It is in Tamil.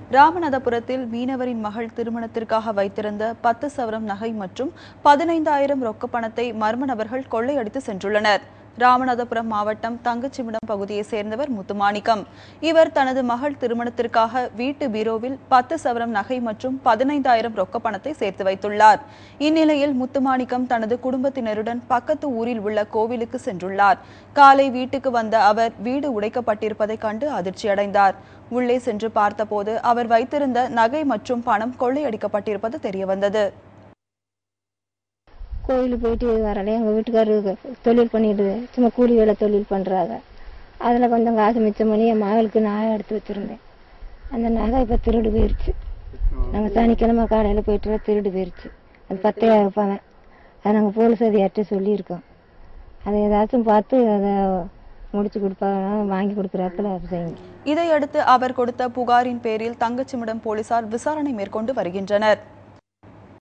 ராமநாதபுரத்தில் மீனவரின் மகள் திருமணத்திற்காக வைத்திருந்த பத்து சவரம் நகை மற்றும் பதினைந்தாயிரம் ரொக்க பணத்தை மர்ம நபர்கள் கொள்ளையடித்து சென்றுள்ளனர் ராமநாதபுரம் மாவட்டம் தங்கச்சிமிடம் பகுதியைச் சேர்ந்தவர் முத்துமாணிக்கம் இவர் தனது மகள் திருமணத்திற்காக வீட்டு பீரோவில் பத்து சவரம் நகை மற்றும் பதினைந்தாயிரம் ரொக்க பணத்தை சேர்த்து வைத்துள்ளார் இந்நிலையில் முத்துமாணிக்கம் தனது குடும்பத்தினருடன் பக்கத்து ஊரில் உள்ள கோவிலுக்கு சென்றுள்ளார் காலை வீட்டுக்கு வந்த அவர் வீடு உடைக்கப்பட்டிருப்பதைக் கண்டு அதிர்ச்சியடைந்தார் உள்ளே சென்று பார்த்தபோது அவர் வைத்திருந்த நகை மற்றும் பணம் கொள்ளையடிக்கப்பட்டிருப்பது தெரியவந்தது கோயிலுக்கு போயிட்டு வரல எங்கள் வீட்டுக்காரரு தொழில் பண்ணிட்டு சும்மா கூலி வேலை தொழில் பண்ணுறாங்க அதில் கொஞ்சம் காசு மிச்சம் பண்ணி என் மகளுக்கு நகை எடுத்து வச்சுருந்தேன் அந்த நகை இப்போ திருடு போயிருச்சு நாங்கள் சனிக்கிழமை காலையில் போயிட்டு திருடு போயிருச்சு அது பத்தாயிரம் பணம் அதை நாங்கள் போலீஸ் அதிகாரிட்ட சொல்லியிருக்கோம் அதை ஏதாச்சும் பார்த்து அதை முடிச்சு கொடுப்பாங்க வாங்கி கொடுக்குறாப்புல செய்யுங்க இதையடுத்து அவர் கொடுத்த புகாரின் பேரில் தங்கச்சிமிடம் போலீசார் விசாரணை மேற்கொண்டு வருகின்றனர்